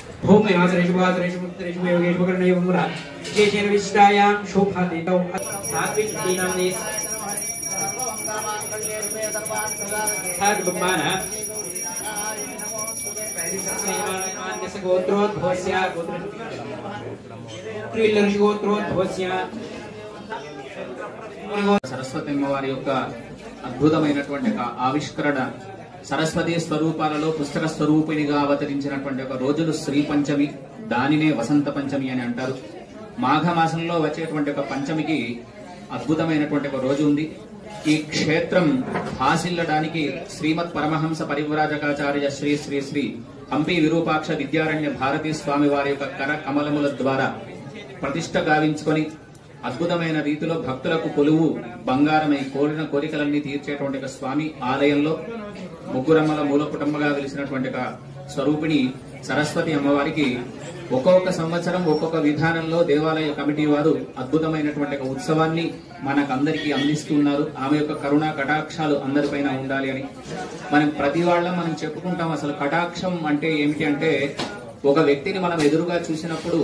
भूम्यासरेषु वासरेषु मुक्तरेषु योगेषु करणैव मुरा विशेषेण विशिष्टायां शोभाते तौ सात्विकीनां ने सात्वमानः यस्य गोत्रोद्भवस्य गोत्र गोत्रोद्भवस्य సరస్వతి అమ్మవారి యొక్క అద్భుతమైనటువంటి ఒక ఆవిష్కరణ సరస్వతి స్వరూపాలలో పుస్తక స్వరూపిణిగా అవతరించినటువంటి ఒక రోజులు శ్రీ పంచమి దానినే వసంత పంచమి అని అంటారు మాఘ మాసంలో వచ్చేటువంటి ఒక పంచమికి అద్భుతమైనటువంటి ఒక రోజు ఉంది ఈ క్షేత్రం భాసిల్లడానికి శ్రీమద్ పరమహంస పరివ్రాజకాచార్య శ్రీ శ్రీ శ్రీ హంపి విరూపాక్ష విద్యారణ్య భారతీ స్వామి వారి యొక్క కర కమలముల ద్వారా ప్రతిష్ట గావించుకొని అద్భుతమైన రీతిలో భక్తులకు కొలువు బంగారమై కోరిన కోరికలన్నీ తీర్చేటువంటి ఒక స్వామి ఆలయంలో ముగ్గురమ్మల మూల కుటుంబగా వెలిసినటువంటి ఒక స్వరూపిణి సరస్వతి అమ్మవారికి ఒక్కొక్క సంవత్సరం ఒక్కొక్క విధానంలో దేవాలయ కమిటీ వారు అద్భుతమైనటువంటి ఒక ఉత్సవాన్ని మనకందరికీ అందిస్తున్నారు ఆమె యొక్క కరుణా కటాక్షాలు అందరిపైన ఉండాలి అని మనం ప్రతి వాళ్ళం మనం చెప్పుకుంటాం అసలు కటాక్షం అంటే ఏమిటి అంటే ఒక వ్యక్తిని మనం ఎదురుగా చూసినప్పుడు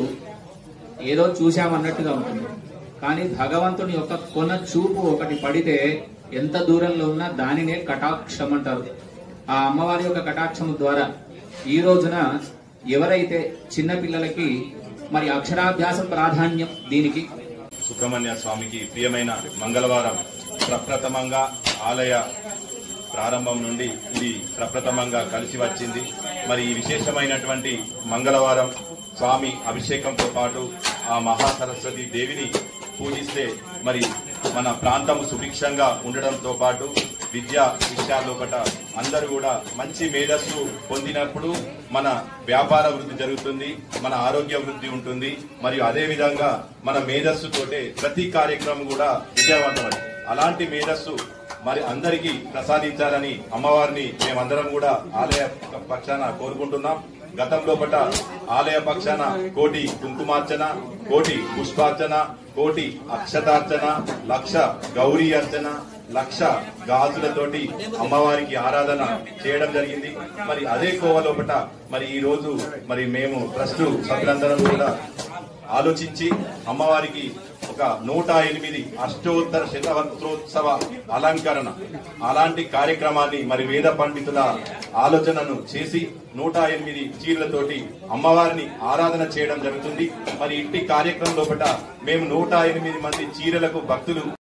ఏదో చూశామన్నట్టుగా ఉంటుంది కానీ భగవంతుని యొక్క కొన చూపు ఒకటి పడితే ఎంత దూరంలో ఉన్నా దానినే కటాక్షం అంటారు ఆ అమ్మవారి యొక్క కటాక్షము ద్వారా ఈ రోజున ఎవరైతే చిన్న పిల్లలకి మరి అక్షరాభ్యాస ప్రాధాన్యం దీనికి సుబ్రహ్మణ్య స్వామికి ప్రియమైన మంగళవారం ప్రప్రథమంగా ఆలయ ప్రారంభం నుండి ఇది ప్రప్రథమంగా కలిసి వచ్చింది మరి ఈ విశేషమైనటువంటి మంగళవారం స్వామి అభిషేకంతో పాటు ఆ మహాసరస్వతి దేవిని పూజిస్తే మరి మన ప్రాంతం సుభిక్షంగా ఉండడంతో పాటు విద్యా విషయాల్లోపట అందరూ కూడా మంచి మేధస్సు పొందినప్పుడు మన వ్యాపార వృద్ధి జరుగుతుంది మన ఆరోగ్య వృద్ధి ఉంటుంది మరియు అదే విధంగా మన మేధస్సుతోటే ప్రతి కార్యక్రమం కూడా విజయవంతమవుతుంది అలాంటి మేధస్సు మరి అందరికీ ప్రసాదించాలని అమ్మవారిని మేమందరం కూడా ఆలయ పక్షాన కోరుకుంటున్నాం గతంలో పట ఆలయ పక్షాన కోటి కుంకుమార్చన కోటి పుష్పార్చన కోటి అక్షతార్చన లక్ష గౌరీ అర్చన లక్ష గాజులతోటి అమ్మవారికి ఆరాధన చేయడం జరిగింది మరి అదే కోవలోపట మరి ఈ రోజు మరి మేము ట్రస్ట్ సభ్యులందరం కూడా ఆలోచించి అమ్మవారికి ఒక నూట ఎనిమిది అష్టోత్తర శతవస్త్రోత్సవ అలంకరణ అలాంటి కార్యక్రమాన్ని మరి వేద పండితుల ఆలోచనను చేసి నూట ఎనిమిది చీరలతోటి అమ్మవారిని ఆరాధన చేయడం జరుగుతుంది మరి ఇంటి కార్యక్రమం లోపల మేము నూట ఎనిమిది మంది చీరలకు భక్తులు